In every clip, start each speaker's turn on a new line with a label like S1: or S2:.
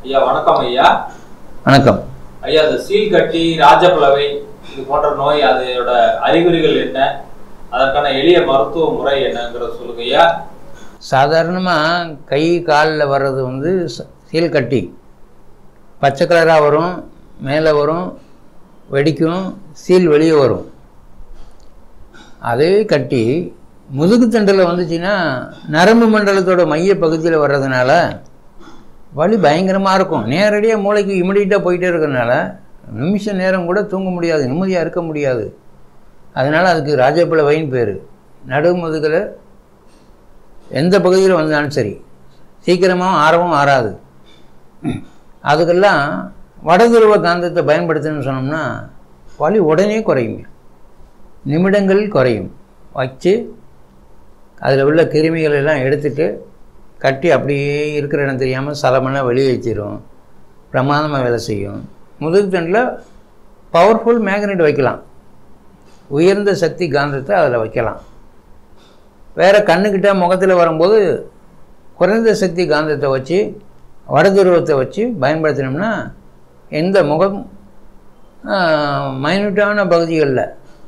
S1: ஐயா வணக்கம் ஐயா
S2: வணக்கம்
S1: ஐயா அந்த சீல் கட்டி ராஜபிளவை இது போன்ற நோய் அதோட அறிகுறிகள் என்ன அதற்கான எளிய மருத்துவ முறை என்னங்கிறத சொல்லுங்க ஐயா
S2: சாதாரணமாக கை காலில் வர்றது வந்து ச- சீல் கட்டி பச்சை கலராக வரும் மேலே வரும் வெடிக்கும் சீல் வெளியே வரும் அதே கட்டி முதுகு தண்டில் வந்துச்சுன்னா நரம்பு மண்டலத்தோட மைய பகுதியில் வர்றதுனால வலி பயங்கரமாக இருக்கும் நேரடியாக மூளைக்கு இமிடியட்டாக போயிட்டே இருக்கிறதுனால நிமிஷ நேரம் கூட தூங்க முடியாது நிம்மதியாக இருக்க முடியாது அதனால் அதுக்கு ராஜபிள வைன் பேர் நடு முதுகில் எந்த பகுதியில் வந்தாலும் சரி சீக்கிரமாகவும் ஆறவும் ஆறாது அதுக்கெல்லாம் வடதுருவ காந்தத்தை பயன்படுத்தணும்னு சொன்னோம்னா வலி உடனே குறையுங்க நிமிடங்கள் குறையும் வச்சு அதில் உள்ள கிருமிகள் எல்லாம் எடுத்துட்டு கட்டி அப்படியே இருக்கிற இடம் தெரியாமல் சலமெல்லாம் வெளியே வச்சிரும் பிரமாதமாக வேலை செய்யும் முதுகு தண்டில் பவர்ஃபுல் மேக்னெட் வைக்கலாம் உயர்ந்த சக்தி காந்தத்தை அதில் வைக்கலாம் வேறு கண்ணுக்கிட்ட முகத்தில் வரும்போது குறைந்த சக்தி காந்தத்தை வச்சு வடதுருவத்தை வச்சு பயன்படுத்தினோம்னா எந்த முகம் மைனூட்டான பகுதிகளில்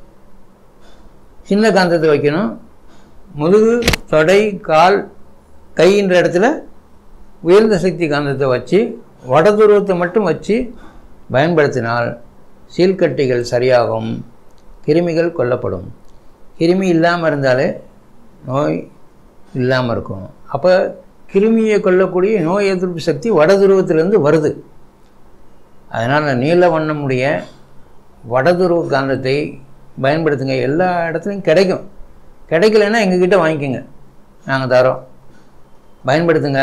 S2: சின்ன காந்தத்தை வைக்கணும் முதுகு தொடை கால் கைன்ற இடத்துல உயர்ந்த சக்தி காந்தத்தை வச்சு வடதுருவத்தை மட்டும் வச்சு பயன்படுத்தினால் சீல்கட்டிகள் சரியாகும் கிருமிகள் கொல்லப்படும் கிருமி இல்லாமல் இருந்தாலே நோய் இல்லாமல் இருக்கும் அப்போ கிருமியை கொல்லக்கூடிய நோய் எதிர்ப்பு சக்தி வடதுருவத்திலேருந்து வருது அதனால் நீல வண்ணமுடைய வடதுருவ காந்தத்தை பயன்படுத்துங்க எல்லா இடத்துலையும் கிடைக்கும் கிடைக்கலன்னா எங்ககிட்ட வாங்கிக்கோங்க நாங்கள் தரோம் பயன்படுத்துங்க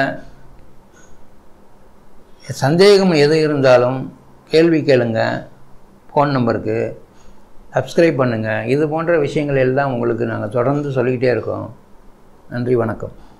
S2: சந்தேகம் எது இருந்தாலும் கேள்வி கேளுங்க ஃபோன் நம்பருக்கு சப்ஸ்கிரைப் பண்ணுங்கள் இது போன்ற விஷயங்கள் எல்லாம் உங்களுக்கு நாங்கள் தொடர்ந்து சொல்லிக்கிட்டே இருக்கோம் நன்றி வணக்கம்